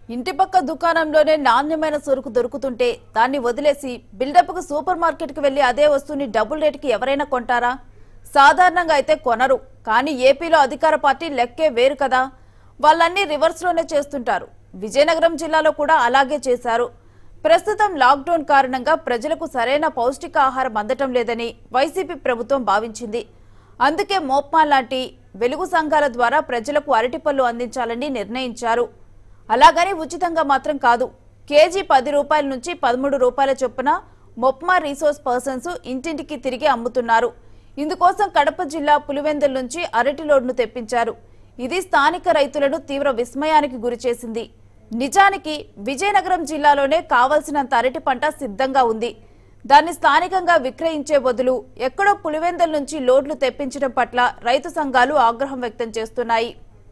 ఇంటి పక్క దుకాణంలోనే నాణ్యమైన సరుకు దొరుకుతుంటే దాన్ని వదిలేసి బిల్డప్కు సూపర్ మార్కెట్కి వెళ్లి అదే వస్తువుని డబుల్ రేటుకి ఎవరైనా కొంటారా సాధారణంగా అయితే కొనరు కానీ ఏపీలో అధికార పార్టీ లెక్కే వేరు కదా వాళ్ళన్నీ రివర్స్లోనే చేస్తుంటారు విజయనగరం జిల్లాలో కూడా అలాగే చేశారు ప్రస్తుతం లాక్డౌన్ కారణంగా ప్రజలకు సరైన పౌష్టికాహారం అందటం లేదని వైసీపీ ప్రభుత్వం భావించింది అందుకే మోప్మా లాంటి వెలుగు సంఘాల ద్వారా ప్రజలకు అరటిపళ్ళు అందించాలని నిర్ణయించారు అలాగని ఉచితంగా మాత్రం కాదు కేజీ పది రూపాయల నుంచి పదమూడు రూపాయల చొప్పున మొప్మా రీసోర్స్ పర్సన్స్ ఇంటింటికి తిరిగి అమ్ముతున్నారు ఇందుకోసం కడప జిల్లా పులివెందుల నుంచి అరటి లోడ్ను తెప్పించారు ఇది స్థానిక రైతులను తీవ్ర విస్మయానికి గురిచేసింది నిజానికి విజయనగరం జిల్లాలోనే కావలసినంత అరటి పంట సిద్ధంగా ఉంది దాన్ని స్థానికంగా విక్రయించే బదులు ఎక్కడో పులివెందుల నుంచి లోడ్లు తెప్పించడం పట్ల రైతు సంఘాలు ఆగ్రహం వ్యక్తం చేస్తున్నాయి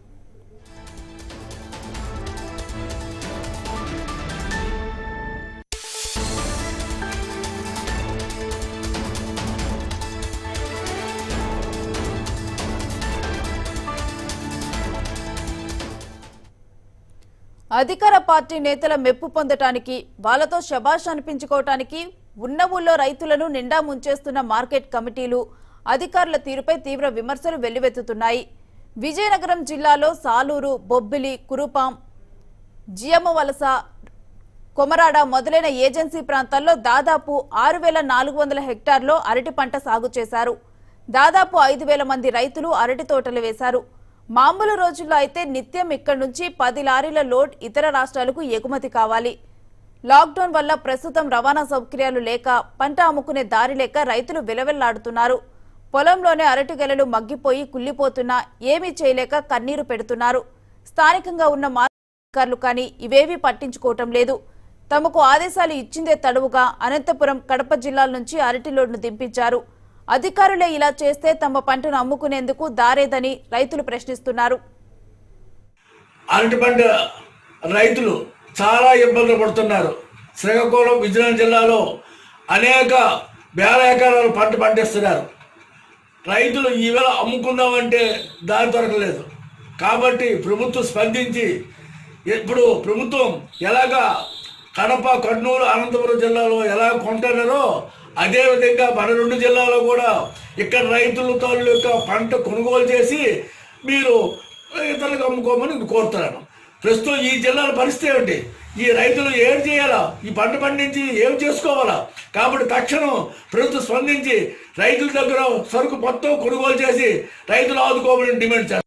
అధికార పార్టీ నేతల మెప్పు పొందటానికి వాళ్ళతో శబాష్ అనిపించుకోవటానికి ఉన్న ఊళ్ళో రైతులను నిండా ముంచేస్తున్న మార్కెట్ కమిటీలు అధికారుల తీరుపై తీవ్ర విమర్శలు వెల్లువెత్తుతున్నాయి విజయనగరం జిల్లాలో సాలూరు బొబ్బిలి కురుపాం జియమ్మ వలస కొమరాడ మొదలైన ఏజెన్సీ ప్రాంతాల్లో దాదాపు ఆరు వేల నాలుగు వందల హెక్టార్లో అరటి పంట సాగు చేశారు దాదాపు ఐదు వేల మంది రైతులు అరటి తోటలు వేశారు మామూలు రోజుల్లో అయితే నిత్యం ఇక్కడి నుంచి పది లారీల లోడ్ ఇతర రాష్ట్రాలకు ఎగుమతి కావాలి లాక్డౌన్ వల్ల ప్రస్తుతం రవాణా సౌకర్యాలు లేక పంట అమ్ముకునే దారి లేక రైతులు విలవెల్లాడుతున్నారు పొలంలోనే అరటి గెలలు మగ్గిపోయి కుళ్ళిపోతున్నా ఏమీ చేయలేక కన్నీరు పెడుతున్నారు స్థానికంగా ఉన్న అధికారులు కానీ ఇవేవీ పట్టించుకోవటం లేదు తమకు ఆదేశాలు ఇచ్చిందే తడువుగా అనంతపురం కడప జిల్లాల నుంచి అరటి లోడ్ను దింపించారు అధికారులే ఇలా చేస్తే తమ పంటను అమ్ముకునేందుకు దారేదని రైతులు ప్రశ్నిస్తున్నారు అరటి పంట రైతులు చాలా ఇబ్బందులు పడుతున్నారు శ్రీకాకుళం విజయనగరం జిల్లాలో అనేక వేల ఎకరాలు పంట పండిస్తున్నారు రైతులు ఈవేళ అమ్ముకుందామంటే దారి దొరకలేదు కాబట్టి ప్రభుత్వం స్పందించి ఇప్పుడు ప్రభుత్వం ఎలాగా కడప కర్నూలు అనంతపురం జిల్లాలో ఎలా కొంటున్నారో అదేవిధంగా మన రెండు జిల్లాలో కూడా ఇక్కడ రైతులు తాళ్ళ యొక్క పంట కొనుగోలు చేసి మీరు ఇతరులకు అమ్ముకోమని కోరుతున్నాను ప్రస్తుతం ఈ జిల్లాల పరిస్థితి ఏమిటి ఈ రైతులు ఏం చేయాలా ఈ పంట పండించి ఏం చేసుకోవాలా కాబట్టి తక్షణం ప్రభుత్వం స్పందించి రైతుల దగ్గర సరుకు మొత్తం కొనుగోలు చేసి రైతులు ఆదుకోమని డిమాండ్ చేస్తారు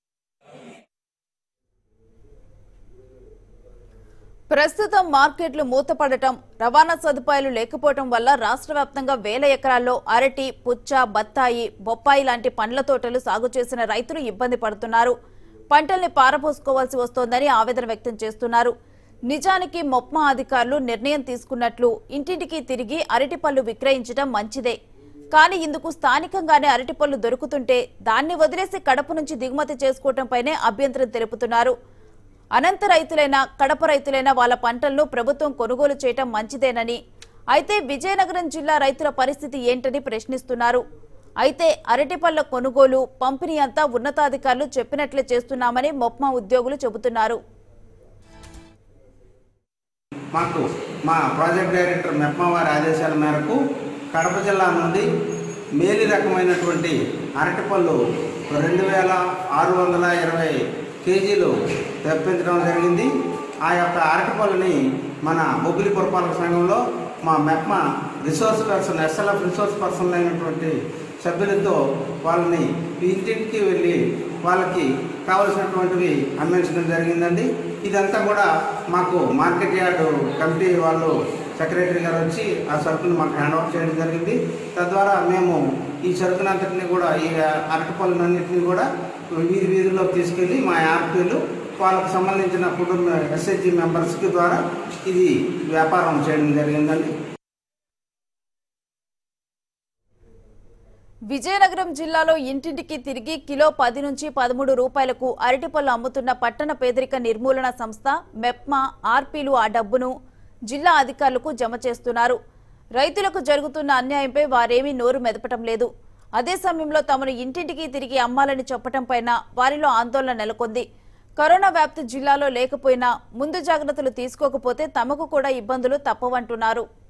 ప్రస్తుతం మార్కెట్లు మూతపడటం రవాణా సదుపాయాలు లేకపోవడం వల్ల రాష్ట్ర వ్యాప్తంగా వేల ఎకరాల్లో అరటి పుచ్చ బత్తాయి బొప్పాయి లాంటి పండ్ల తోటలు సాగు చేసిన రైతులు ఇబ్బంది పడుతున్నారు పంటల్ని పారపోసుకోవాల్సి వస్తోందని ఆవేదన వ్యక్తం చేస్తున్నారు నిజానికి మొప్మా అధికారులు నిర్ణయం తీసుకున్నట్లు ఇంటింటికి తిరిగి అరటిపళ్ళు విక్రయించడం మంచిదే కానీ ఇందుకు స్థానికంగానే అరటిపళ్ళు దొరుకుతుంటే దాన్ని వదిలేసి కడప నుంచి దిగుమతి చేసుకోవడంపైనే అభ్యంతరం తెలుపుతున్నారు అనంత రైతులైనా కడప రైతులైనా వాళ్ళ పంటలను ప్రభుత్వం కొనుగోలు చేయటం మంచిదేనని అయితే విజయనగరం జిల్లా రైతుల పరిస్థితి ఏంటని ప్రశ్నిస్తున్నారు అయితే అరటిపళ్ళ కొనుగోలు పంపిణీ అంతా ఉన్నతాధికారులు చెప్పినట్లే చేస్తున్నామని మొప్మా ఉద్యోగులు చెబుతున్నారు మాకు మా ప్రాజెక్ట్ డైరెక్టర్ మెప్మా వారి ఆదేశాల మేరకు కడప జిల్లా నుండి మేలి రకమైనటువంటి అరటిపళ్ళు రెండు వేల ఆరు వందల ఇరవై కేజీలు తెప్పించడం జరిగింది ఆ యొక్క అరటిపళ్ళని మన బొబ్బిలి పురపాలక సంఘంలో మా MEPMA resource person SLF resource person అయినటువంటి సభ్యులతో వాళ్ళని ఇంటింటికి వెళ్ళి వాళ్ళకి కావలసినటువంటివి అందించడం జరిగిందండి ఇదంతా కూడా మాకు మార్కెట్ యార్డ్ కమిటీ వాళ్ళు సెక్రటరీ గారు వచ్చి ఆ సరుకును మాకు హ్యాండ్ ఓవర్ చేయడం జరిగింది తద్వారా మేము ఈ సరుకునంతటిని కూడా ఈ అరటిపళ్ళన్నింటినీ కూడా వీధి వీధుల్లోకి తీసుకెళ్ళి మా యాప్లు వాళ్ళకు సంబంధించిన కుటుంబ ఎస్హెచ్జి మెంబర్స్కి ద్వారా ఇది వ్యాపారం చేయడం జరిగిందండి విజయనగరం జిల్లాలో ఇంటింటికి తిరిగి కిలో పది నుంచి పదమూడు రూపాయలకు అరటిపళ్ళు అమ్ముతున్న పట్టణ పేదరిక నిర్మూలన సంస్థ మెప్మా ఆర్పీలు ఆ డబ్బును జిల్లా అధికారులకు జమ చేస్తున్నారు రైతులకు జరుగుతున్న అన్యాయంపై వారేమీ నోరు మెదపటం లేదు అదే సమయంలో తమను ఇంటింటికి తిరిగి అమ్మాలని చెప్పటం పైన వారిలో ఆందోళన నెలకొంది కరోనా వ్యాప్తి జిల్లాలో లేకపోయినా ముందు జాగ్రత్తలు తీసుకోకపోతే తమకు కూడా ఇబ్బందులు తప్పవంటున్నారు